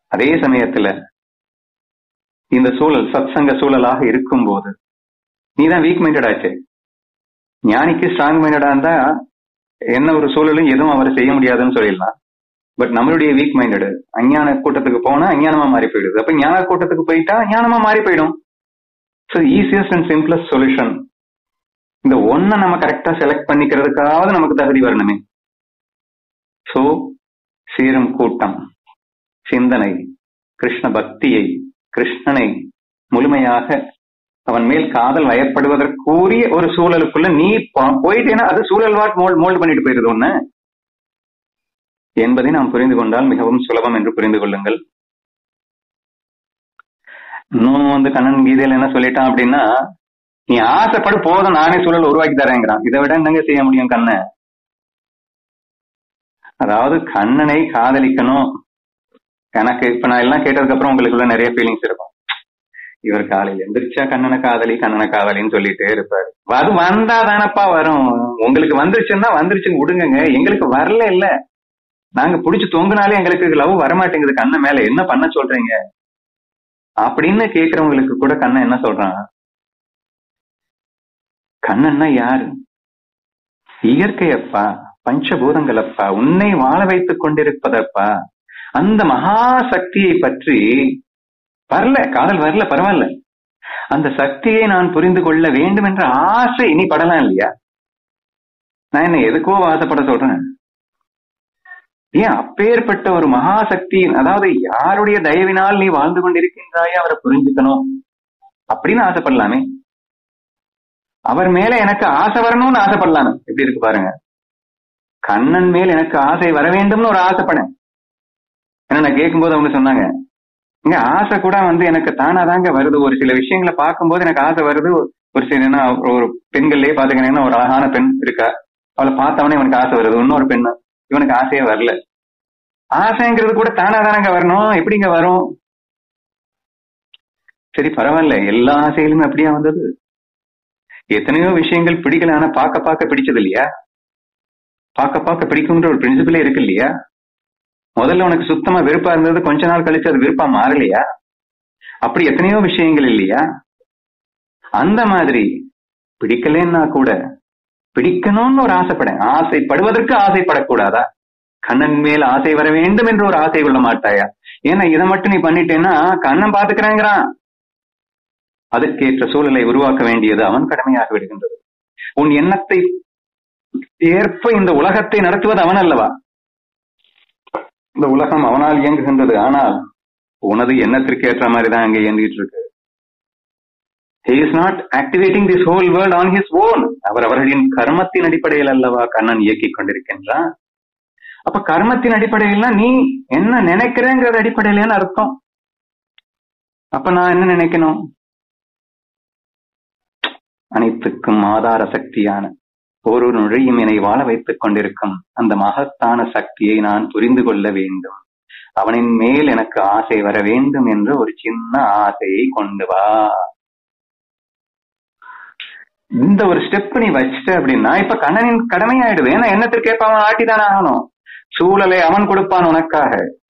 அதே சமயத்துல இந்த சூழல் சத்சங்க சூழலாக இருக்கும்போது நீதான் வீக் மைண்டட் ஆச்சு ஞானிக்கு ஸ்ட்ராங் மைண்டடா இருந்தா என்ன ஒரு சூழலும் எதுவும் அவர் செய்ய முடியாதுன்னு சொல்லிடலாம் பட் நம்மளுடைய வீக் மைண்டடு அஞ்ஞான கூட்டத்துக்கு போனா அஞ்ஞானமா மாறி போயிடுது அப்ப ஞான கூட்டத்துக்கு போயிட்டா ஞானமா மாறி போயிடும் so easiest and simplest solution இந்த ஒன்ன நம்ம கரெக்டா செலக்ட் பண்ணிக்கிறதுக்காவது நமக்கு தகுதி வரணுமே சோ சீரும் கூட்டம் சிந்தனை கிருஷ்ண பக்தியை கிருஷ்ணனை முழுமையாக அவன் மேல் காதல் வயப்படுவதற்குரிய ஒரு சூழலுக்குள்ள நீ போ- போயிட்டேன்னா அது சூழல் வாட் மோல்ட் மோல்ட் பண்ணிட்டு போயிருது ஒண்ணு என்பதை நாம் புரிந்து கொண்டால் மிகவும் சுலபம் என்று புரிந்து கொள்ளுங்கள் இன்னும் வந்து கண்ணன் கீதையில என்ன சொல்லிட்டான் அப்படின்னா நீ ஆசைப்படு போதும் நானே சூழல் உருவாக்கி தரேங்கிறான் இதை விட என்னங்க செய்ய முடியும் கண்ணன் அதாவது கண்ணனை காதலிக்கணும் எனக்கு இப்ப நான் எல்லாம் கேட்டதுக்கு அப்புறம் உங்களுக்குள்ள நிறைய ஃபீலிங்ஸ் இருக்கும் இவர் காலையில எந்திரிச்சா கண்ணனை காதலி கண்ணனை காதலின்னு சொல்லிட்டே இருப்பாரு அது வந்தா தானப்பா வரும் உங்களுக்கு வந்துருச்சுன்னா வந்துருச்சுன்னு விடுங்கங்க எங்களுக்கு வரல இல்ல நாங்க புடிச்சு தொங்குனாலே எங்களுக்கு லவ் வரமாட்டேங்குது கண்ணன் மேல என்ன பண்ண சொல்றீங்க அப்படின்னு கேக்குறவங்களுக்கு கூட கண்ணன் என்ன சொல்றான் கண்ணன்னா யாரு இயற்கையப்பா பஞ்சபூதங்கள் அப்பா உன்னை வாழ வைத்துக் கொண்டிருப்பதப்பா அந்த மகா சக்தியை பற்றி வரல காதல் வரல பரவாயில்ல அந்த சக்தியை நான் புரிந்து கொள்ள வேண்டும் என்ற ஆசை இனி படலாம் இல்லையா நான் என்ன எதுக்கோ ஆசைப்பட சொல்றேன் ஏன் அப்பேற்பட்ட ஒரு மகா சக்தி அதாவது யாருடைய தயவினால் நீ வாழ்ந்து கொண்டிருக்கின்றாயோ அவரை புரிஞ்சுக்கணும் அப்படின்னு ஆசைப்படலாமே அவர் மேல எனக்கு ஆசை வரணும்னு ஆசைப்படலாமே எப்படி இருக்கு பாருங்க கண்ணன் மேல் எனக்கு ஆசை வர வேண்டும்னு ஒரு ஆசைப்படேன் ஏன்னா நான் கேட்கும்போது அவங்க சொன்னாங்க இங்க ஆசை கூட வந்து எனக்கு தானாதாங்க வருது ஒரு சில விஷயங்களை பார்க்கும்போது எனக்கு ஆசை வருது ஒரு சில என்ன ஒரு பெண்கள்லயே பாத்துக்கிட்டீங்கன்னா ஒரு அழகான பெண் இருக்கா அவளை பார்த்தவனே இவனுக்கு ஆசை வருது இன்னொரு பெண்ணு இவனுக்கு ஆசையே வரல ஆசைங்கிறது கூட தானா தானங்க வரணும் எப்படிங்க வரும் சரி பரவாயில்ல எல்லா ஆசைகளுமே அப்படியா வந்தது எத்தனையோ விஷயங்கள் பிடிக்கல ஆனா பார்க்க பார்க்க பிடிச்சது இல்லையா பார்க்க பார்க்க பிடிக்கும்ன்ற ஒரு பிரின்சிபலே இருக்கு இல்லையா முதல்ல உனக்கு சுத்தமா வெறுப்பா இருந்தது கொஞ்ச நாள் கழிச்சு அது வெறுப்பா மாறலையா அப்படி எத்தனையோ விஷயங்கள் இல்லையா அந்த மாதிரி பிடிக்கலன்னா கூட பிடிக்கணும்னு ஒரு ஆசைப்படேன் ஆசைப்படுவதற்கு ஆசைப்படக்கூடாதா கண்ணன் மேல் ஆசை வர வேண்டும் என்று ஒரு ஆசை கொள்ள மாட்டாயா ஏன்னா இதை மட்டும் நீ பண்ணிட்டேன்னா கண்ணன் பாத்துக்கிறேங்கிறான் அதற்கேற்ற சூழலை உருவாக்க வேண்டியது அவன் கடமையாக விடுகின்றது உன் எண்ணத்தை ஏற்ப இந்த உலகத்தை நடத்துவது அவன் அல்லவா இந்த உலகம் அவனால் இயங்குகின்றது ஆனால் உனது எண்ணத்திற்கு ஏற்ற மாதிரி தான் அங்கே இயங்கிட்டு இருக்கு he is not activating this whole world on his own அவர் அவர்களின் கர்மத்தின் அடிப்படையில் அல்லவா கண்ணன் இயக்கிக் கொண்டிருக்கின்றான் அப்ப கர்மத்தின் அடிப்படையில் நீ என்ன நினைக்கிறேங்கிறது அடிப்படையில அர்த்தம் அப்ப நான் என்ன நினைக்கணும் அனைத்துக்கும் ஆதார சக்தியான ஒரு நுழையும் என்னை வாழ வைத்துக் கொண்டிருக்கும் அந்த மகத்தான சக்தியை நான் புரிந்து கொள்ள வேண்டும் அவனின் மேல் எனக்கு ஆசை வர வேண்டும் என்று ஒரு சின்ன ஆசையை கொண்டு வா இந்த ஒரு ஸ்டெப் நீ வச்சிட்ட அப்படின்னா இப்ப கண்ணனின் கடமையாயிடுது ஏன்னா எண்ணத்திற்கேற்ப அவன் ஆட்டிதான் ஆகணும் சூழலை அவன் கொடுப்பான் உனக்காக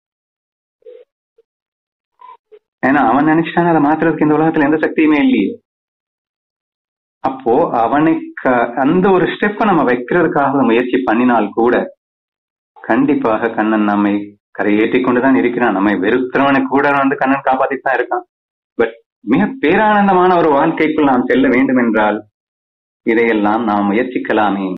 ஏன்னா அவன் நினைச்சிட்டான அதை மாத்துறதுக்கு இந்த உலகத்துல எந்த சக்தியுமே இல்லையே அப்போ அவனுக்கு அந்த ஒரு ஸ்டெப்பை நம்ம வைக்கிறதுக்காக முயற்சி பண்ணினால் கூட கண்டிப்பாக கண்ணன் நம்மை கரையேற்றி கொண்டுதான் இருக்கிறான் நம்மை வெறுக்கிறவனுக்கு கூட வந்து கண்ணன் காப்பாத்திட்டு தான் இருக்கான் பட் மிக பேரானந்தமான ஒரு வாழ்க்கைக்குள் நாம் செல்ல வேண்டும் என்றால் இதையெல்லாம் நாம் முயற்சிக்கலாமே